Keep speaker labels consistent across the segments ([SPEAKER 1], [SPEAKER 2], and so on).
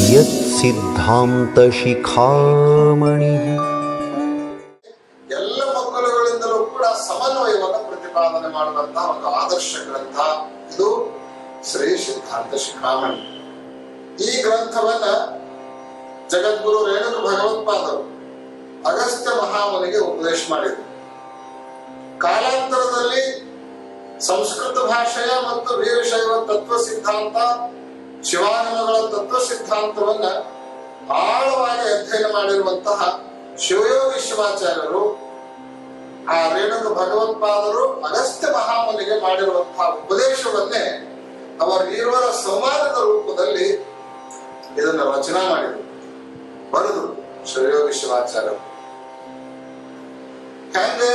[SPEAKER 1] यत्सिद्धान्तशिखामणिः
[SPEAKER 2] ಎಲ್ಲ ಮಕ್ಕಳುಗಳಿಂದಲೂ ಕೂಡ ಸಮನ್ವಯವನ್ನು ಪ್ರತಿಪಾದನೆ ಮಾಡುವಂತಹ ಒಂದು ಆದರ್ಶ ಗ್ರಂಥ ಇದು ಶ್ರೀ ಸಿದ್ಧಾಂತ ಶಿಖಾಮಣಿ ಈ ಗ್ರಂಥವನ್ನ ಜಗದ್ಗುರು ರೇಣುಕ ಭಗವತ್ಪಾದರು ಅಗಸ್ತ್ಯ ಮಹಾಮುನಿಗೆ ಉಪದೇಶ ಮಾಡಿದರು ಕಾಲಾಂತರದಲ್ಲಿ ಸಂಸ್ಕೃತ ಭಾಷೆಯ ಮತ್ತು ವೀರಶೈವ ತತ್ವ ಸಿದ್ಧಾಂತ ಶಿವಾಗಮಗಳ ತತ್ವ ಸಿದ್ಧಾಂತವನ್ನ ಆಳವಾಗಿ ಅಧ್ಯಯನ ಮಾಡಿರುವಂತಹ ಶಿವಯೋಗಿ ಶಿವಾಚಾರ್ಯರು ಆ ರೇಣುಕ ಭಗವತ್ಪಾದರು ಅಗಸ್ತ್ಯ ಮಹಾಮುನಿಗೆ ಮಾಡಿರುವಂತಹ ಉಪದೇಶವನ್ನೇ ಅವರ ಇರುವರ ಸಂವಾದದ ರೂಪದಲ್ಲಿ ಇದನ್ನು ರಚನಾ ಮಾಡಿದರು ಬರೆದರು ಶಿವಯೋಗಿ ಶಿವಾಚಾರ್ಯರು ಹೆಂಗೆ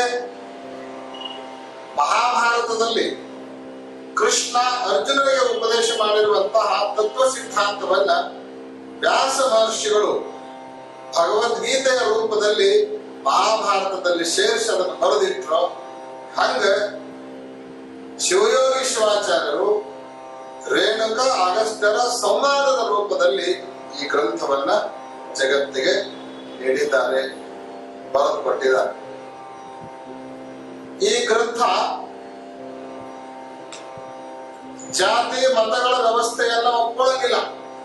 [SPEAKER 2] ಮಹಾಭಾರತದಲ್ಲಿ ಕೃಷ್ಣ ಅರ್ಜುನನಿಗೆ ಉಪದೇಶ ಮಾಡಿರುವಂತಹ ತತ್ವ ಸಿದ್ಧಾಂತವನ್ನ ವ್ಯಾಸ ಮಹರ್ಷಿಗಳು ಭಗವದ್ಗೀತೆಯ ರೂಪದಲ್ಲಿ ಮಹಾಭಾರತದಲ್ಲಿ ಸೇರಿಸಿ ಅದನ್ನು ಬರೆದಿಟ್ರು ಹಂಗ ಶಿವಯೋಗಿ ಶಿವಾಚಾರ್ಯರು ರೇಣುಕ ಅಗಸ್ತ್ಯರ ಸಂವಾದದ ರೂಪದಲ್ಲಿ ಈ ಗ್ರಂಥವನ್ನ ಜಗತ್ತಿಗೆ ನೀಡಿದ್ದಾರೆ ಬರೆದು ಕೊಟ್ಟಿದ್ದಾರೆ ಈ ಗ್ರಂಥ ಜಾತಿ ಮತಗಳ ವ್ಯವಸ್ಥೆಯನ್ನ ಒಪ್ಕೊಳ್ಳಂಗಿಲ್ಲ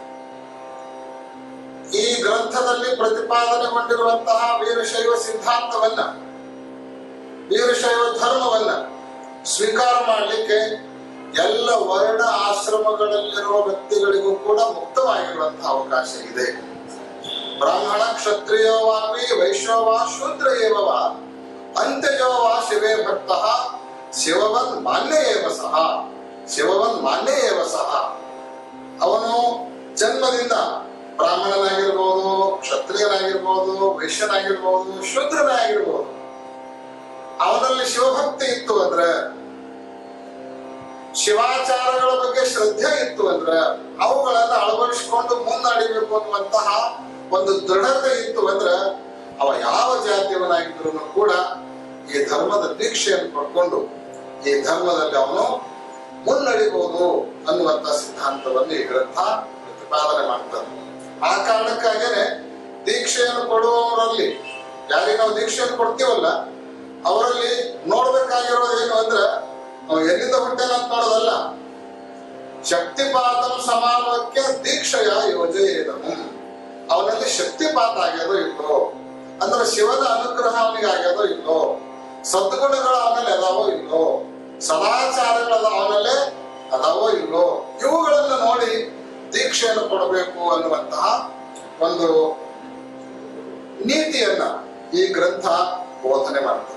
[SPEAKER 2] ಈ ಗ್ರಂಥದಲ್ಲಿ ಪ್ರತಿಪಾದನೆಗೊಂಡಿರುವಂತಹ ವೀರಶೈವ ಸಿದ್ಧಾಂತವನ್ನ ವೀರಶೈವ ಧರ್ಮವನ್ನ ಸ್ವೀಕಾರ ಮಾಡಲಿಕ್ಕೆ ಎಲ್ಲ ವರ್ಣ ಆಶ್ರಮಗಳಲ್ಲಿರುವ ವ್ಯಕ್ತಿಗಳಿಗೂ ಕೂಡ ಮುಕ್ತವಾಗಿರುವಂತಹ ಅವಕಾಶ ಇದೆ ಬ್ರಾಹ್ಮಣ ಕ್ಷತ್ರಿಯೋವಾಪಿ ವೈಶ್ವವಾ ಶೂದ್ರ ಏವವ ಅಂತ್ಯಜೋವಾ ಶಿವೇ ಭಕ್ತ ಶಿವವನ್ ಮಾನ್ಯ ಏವ ಸಹ ಶಿವವನ್ ಮಾನ್ಯ ಏವ ಸಹ ಅವನು ಜನ್ಮದಿಂದ ಬ್ರಾಹ್ಮಣನಾಗಿರ್ಬೋದು ಕ್ಷತ್ರಿಯನಾಗಿರ್ಬೋದು ವೈಶ್ಯನಾಗಿರ್ಬೋದು ಶೂದ್ರನಾಗಿರ್ಬೋದು ಅವನಲ್ಲಿ ಶಿವಭಕ್ತಿ ಇತ್ತು ಅಂದ್ರೆ ಶಿವಾಚಾರಗಳ ಬಗ್ಗೆ ಶ್ರದ್ಧೆ ಇತ್ತು ಅಂದ್ರೆ ಅವುಗಳನ್ನ ಅಳವಡಿಸಿಕೊಂಡು ಮುನ್ನಡಿಬೇಕು ಅನ್ನುವಂತಹ ಒಂದು ದೃಢತೆ ಇತ್ತು ಅಂದ್ರೆ ಅವ ಯಾವ ಜಾತಿಯವನಾಗಿದ್ರು ಕೂಡ ಈ ಧರ್ಮದ ದೀಕ್ಷೆಯನ್ನು ಪಡ್ಕೊಂಡು ಈ ಧರ್ಮದಲ್ಲಿ ಅವನು ಮುನ್ನಡಿಬಹುದು ಅನ್ನುವಂತ ಸಿದ್ಧಾಂತವನ್ನು ಈ ಗ್ರಂಥ ಪ್ರತಿಪಾದನೆ ಮಾಡ್ತಾರೆ ಆ ಕಾರಣಕ್ಕಾಗೇನೆ ದೀಕ್ಷೆಯನ್ನು ಕೊಡುವವರಲ್ಲಿ ಯಾರಿಗೆ ನಾವು ದೀಕ್ಷೆಯನ್ನು ಕೊಡ್ತೀವಲ್ಲ ಅವರಲ್ಲಿ ನೋಡ್ಬೇಕಾಗಿರೋದು ಏನು ಅಂದ್ರೆ ನಾವು ಎಲ್ಲಿಂದ ಹುಟ್ಟೇನ ಅಂತ ನೋಡೋದಲ್ಲ ಶಕ್ತಿಪಾತಂ ಸಮಾನಕ್ಕೆ ದೀಕ್ಷೆಯ ಯೋಜೆಯೇನನು ಅವನಲ್ಲಿ ಶಕ್ತಿಪಾತ ಆಗ್ಯದೋ ಇಲ್ಲೋ ಅಂದ್ರೆ ಶಿವನ ಅನುಗ್ರಹ ಅವನಿಗೆ ಆಗ್ಯದೋ ಇಲ್ಲೋ ಸದ್ಗುಣಗಳು ಅವನಲ್ಲಿ ಅದಾವೋ ಇಲ್ಲೋ ಸದಾಚಾರಗಳು ಅವನಲ್ಲೇ ಅದಾವೋ ಇಲ್ಲೋ ಇವುಗಳನ್ನು ನೋಡಿ ದೀಕ್ಷೆಯನ್ನು ಕೊಡಬೇಕು ಅನ್ನುವಂತಹ ಒಂದು ನೀತಿಯನ್ನ ಈ ಗ್ರಂಥ ಬೋಧನೆ ಮಾಡ್ತದೆ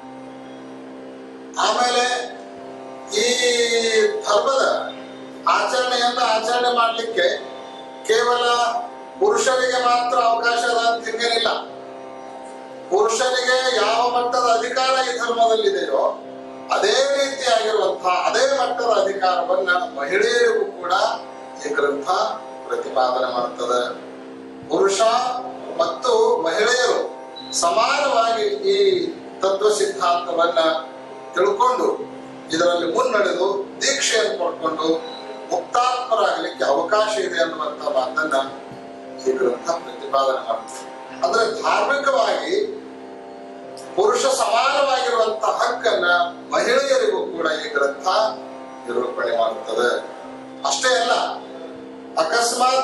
[SPEAKER 2] ಆಮೇಲೆ ಈ ಧರ್ಮದ ಆಚರಣೆಯನ್ನ ಆಚರಣೆ ಮಾಡಲಿಕ್ಕೆ ಕೇವಲ ಪುರುಷರಿಗೆ ಮಾತ್ರ ಅವಕಾಶ ಅದ ಅಂತ ಹಿಂಗೇನಿಲ್ಲ ಪುರುಷರಿಗೆ ಯಾವ ಮಟ್ಟದ ಅಧಿಕಾರ ಈ ಧರ್ಮದಲ್ಲಿದೆಯೋ ಅದೇ ರೀತಿಯಾಗಿರುವಂತಹ ಅದೇ ಮಟ್ಟದ ಅಧಿಕಾರವನ್ನ ಮಹಿಳೆಯರಿಗೂ ಕೂಡ ಈ ಗ್ರಂಥ ಪ್ರತಿಪಾದನೆ ಮಾಡುತ್ತದೆ ಪುರುಷ ಮತ್ತು ಮಹಿಳೆಯರು ಸಮಾನವಾಗಿ ಈ ತತ್ವ ಸಿದ್ಧಾಂತವನ್ನ ತಿಳ್ಕೊಂಡು ಇದರಲ್ಲಿ ಮುನ್ನಡೆದು ದೀಕ್ಷೆಯನ್ನು ಪಡ್ಕೊಂಡು ಮುಕ್ತಾತ್ಮರಾಗಲಿಕ್ಕೆ ಅವಕಾಶ ಇದೆ ಅನ್ನುವಂತ ಮಾತನ್ನ ಈ ಗ್ರಂಥ ಪ್ರತಿಪಾದನೆ ಮಾಡುತ್ತೆ ಅಂದ್ರೆ ಧಾರ್ಮಿಕವಾಗಿ ಪುರುಷ ಸಮಾನವಾಗಿರುವಂತ ಹಕ್ಕನ್ನ ಮಹಿಳೆಯರಿಗೂ ಕೂಡ ಈ ಗ್ರಂಥ ನಿರೂಪಣೆ ಮಾಡುತ್ತದೆ ಅಷ್ಟೇ ಅಲ್ಲ ಅಕಸ್ಮಾತ್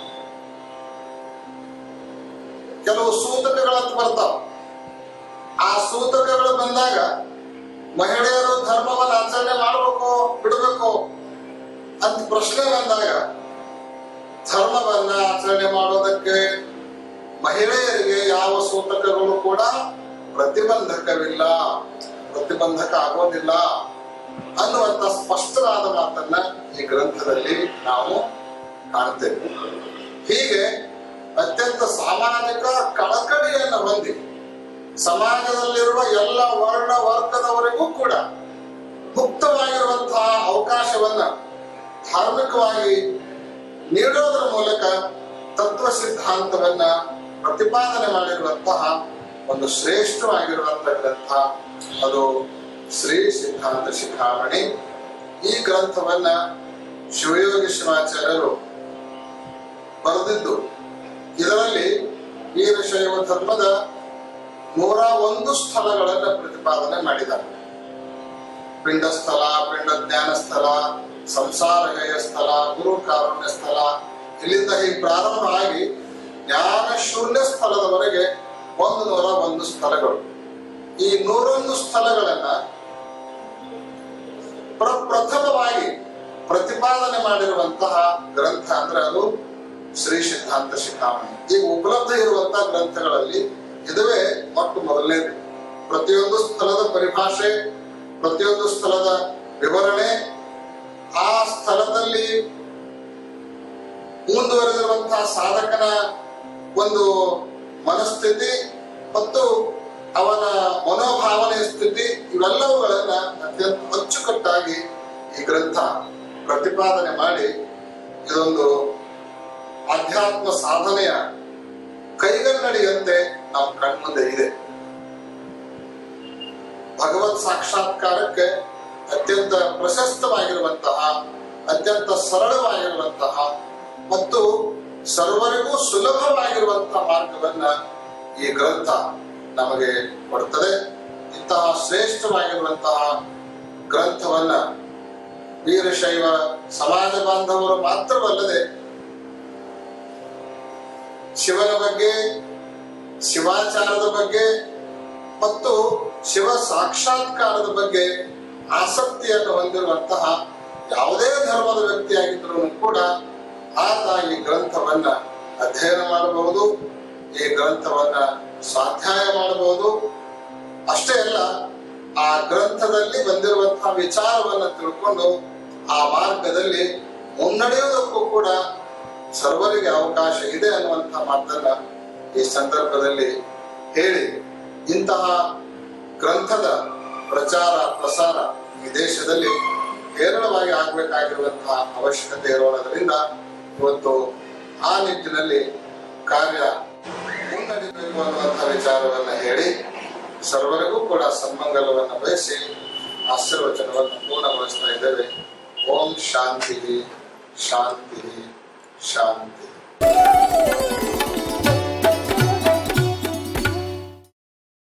[SPEAKER 2] ಕೆಲವು ಸೂತಕಗಳಂತ ಬರ್ತಾವ ಆ ಸೂತಕಗಳು ಬಂದಾಗ ಮಹಿಳೆಯರು ಧರ್ಮವನ್ನು ಆಚರಣೆ ಮಾಡಬೇಕು ಬಿಡಬೇಕು ಅಂತ ಪ್ರಶ್ನೆ ಬಂದಾಗ ಧರ್ಮವನ್ನ ಆಚರಣೆ ಮಾಡೋದಕ್ಕೆ ಮಹಿಳೆಯರಿಗೆ ಯಾವ ಸೂತಕಗಳು ಕೂಡ ಪ್ರತಿಬಂಧಕವಿಲ್ಲ ಪ್ರತಿಬಂಧಕ ಆಗೋದಿಲ್ಲ ಅನ್ನುವಂತ ಸ್ಪಷ್ಟವಾದ ಮಾತನ್ನ ಈ ಗ್ರಂಥದಲ್ಲಿ ನಾವು ಕಾಣ್ತೇವೆ ಹೀಗೆ ಅತ್ಯಂತ ಸಾಮಾಜಿಕ ಕಳಕಳಿಯನ್ನು ಹೊಂದಿ ಸಮಾಜದಲ್ಲಿರುವ ಎಲ್ಲ ವರ್ಣ ವರ್ಗದವರಿಗೂ ಕೂಡ ಮುಕ್ತವಾಗಿರುವಂತಹ ಅವಕಾಶವನ್ನ ಧಾರ್ಮಿಕವಾಗಿ ನೀಡೋದ್ರ ಮೂಲಕ ತತ್ವ ಸಿದ್ಧಾಂತವನ್ನ ಪ್ರತಿಪಾದನೆ ಮಾಡಿರುವಂತಹ ಒಂದು ಶ್ರೇಷ್ಠವಾಗಿರುವಂತಹ ಗ್ರಂಥ ಅದು ಶ್ರೀ ಸಿದ್ಧಾಂತ ಶಿಖಾಮಣಿ ಈ ಗ್ರಂಥವನ್ನ ಶಿವಯೋಗಿ ಶಿವಾಚಾರ್ಯರು ಬರೆದಿದ್ದು ಇದರಲ್ಲಿ ವೀರಶೈವ ಧರ್ಮದ ನೂರ ಒಂದು ಸ್ಥಳಗಳನ್ನು ಪ್ರತಿಪಾದನೆ ಮಾಡಿದ್ದಾರೆ ಪಿಂಡ ಸ್ಥಳ ಪಿಂಡ ಜ್ಞಾನ ಸ್ಥಳ ಸಂಸಾರ ಗಯ ಸ್ಥಳ ಗುರು ಕಾರುಣ್ಯ ಸ್ಥಳ ಇಲ್ಲಿಂದ ಹೀಗೆ ಪ್ರಾರಂಭ ಆಗಿ ಜ್ಞಾನ ಶೂನ್ಯ ಸ್ಥಳದವರೆಗೆ ಒಂದು ನೂರ ಒಂದು ಸ್ಥಳಗಳು ಈ ನೂರೊಂದು ಸ್ಥಳಗಳನ್ನ ಪ್ರಪ್ರಥಮವಾಗಿ ಪ್ರತಿಪಾದನೆ ಮಾಡಿರುವಂತಹ ಗ್ರಂಥ ಅಂದ್ರೆ ಅದು ಶ್ರೀ ಸಿದ್ಧಾಂತ ಶಿಖಾಮಣಿ ಈಗ ಉಪಲಬ್ಧ ಇರುವಂತಹ ಗ್ರಂಥಗಳಲ್ಲಿ ಇದುವೇ ಮೊಟ್ಟ ಮೊದಲನೇದು ಪ್ರತಿಯೊಂದು ಸ್ಥಳದ ಪರಿಭಾಷೆ ಪ್ರತಿಯೊಂದು ಸ್ಥಳದ ವಿವರಣೆ ಆ ಸ್ಥಳದಲ್ಲಿ ಮುಂದುವರೆದಿರುವಂತಹ ಸಾಧಕನ ಒಂದು ಮನಸ್ಥಿತಿ ಮತ್ತು ಅವನ ಮನೋಭಾವನೆಯ ಸ್ಥಿತಿ ಇವೆಲ್ಲವುಗಳನ್ನ ಅತ್ಯಂತ ಅಚ್ಚುಕಟ್ಟಾಗಿ ಈ ಗ್ರಂಥ ಪ್ರತಿಪಾದನೆ ಮಾಡಿ ಇದೊಂದು ಆಧ್ಯಾತ್ಮ ಸಾಧನೆಯ ಕೈಗನ್ನಡಿಯಂತೆ ನಮ್ಮ ಕಣ್ಮುಂದೆ ಇದೆ ಭಗವತ್ ಸಾಕ್ಷಾತ್ಕಾರಕ್ಕೆ ಅತ್ಯಂತ ಪ್ರಶಸ್ತವಾಗಿರುವಂತಹ ಅತ್ಯಂತ ಸರಳವಾಗಿರುವಂತಹ ಮತ್ತು ಸರ್ವರಿಗೂ ಸುಲಭವಾಗಿರುವಂತಹ ಮಾರ್ಗವನ್ನ ಈ ಗ್ರಂಥ ನಮಗೆ ಕೊಡುತ್ತದೆ ಇಂತಹ ಶ್ರೇಷ್ಠವಾಗಿರುವಂತಹ ಗ್ರಂಥವನ್ನ ವೀರಶೈವ ಸಮಾಜ ಬಾಂಧವರು ಮಾತ್ರವಲ್ಲದೆ ಶಿವನ ಬಗ್ಗೆ ಶಿವಾಚಾರದ ಬಗ್ಗೆ ಮತ್ತು ಶಿವ ಸಾಕ್ಷಾತ್ಕಾರದ ಬಗ್ಗೆ ಆಸಕ್ತಿಯನ್ನು ಹೊಂದಿರುವಂತಹ ಯಾವುದೇ ಧರ್ಮದ ವ್ಯಕ್ತಿಯಾಗಿದ್ದರೂ ಕೂಡ ಆತ ಈ ಗ್ರಂಥವನ್ನ ಅಧ್ಯಯನ ಮಾಡಬಹುದು ಈ ಗ್ರಂಥವನ್ನ ಸ್ವಾಧ್ಯಾಯ ಮಾಡಬಹುದು ಅಷ್ಟೇ ಅಲ್ಲ ಆ ಗ್ರಂಥದಲ್ಲಿ ಬಂದಿರುವಂತಹ ವಿಚಾರವನ್ನ ತಿಳ್ಕೊಂಡು ಆ ಮಾರ್ಗದಲ್ಲಿ ಮುನ್ನಡೆಯುವುದಕ್ಕೂ ಕೂಡ ಸರ್ವರಿಗೆ ಅವಕಾಶ ಇದೆ ಅನ್ನುವಂಥ ಮಾತನ್ನ ಈ ಸಂದರ್ಭದಲ್ಲಿ ಹೇಳಿ ಇಂತಹ ಗ್ರಂಥದ ಪ್ರಚಾರ ಪ್ರಸಾರ ಈ ದೇಶದಲ್ಲಿ ಹೇರಳವಾಗಿ ಆಗಬೇಕಾಗಿರುವಂತಹ ಅವಶ್ಯಕತೆ ಇರೋದ್ರಿಂದ ಇವತ್ತು ಆ ನಿಟ್ಟಿನಲ್ಲಿ ಕಾರ್ಯ ಮುನ್ನಡೆಯಬೇಕು ಅನ್ನುವಂತಹ ವಿಚಾರವನ್ನ ಹೇಳಿ ಸರ್ವರಿಗೂ ಕೂಡ ಸನ್ಮಂಗಲವನ್ನು ಬಯಸಿ ಆಶೀರ್ವಚನವನ್ನು ಪೂರ್ಣಗೊಳಿಸ್ತಾ ಇದ್ದೇವೆ ಓಂ ಶಾಂತಿ ಶಾಂತಿ ಶಾಂತಿ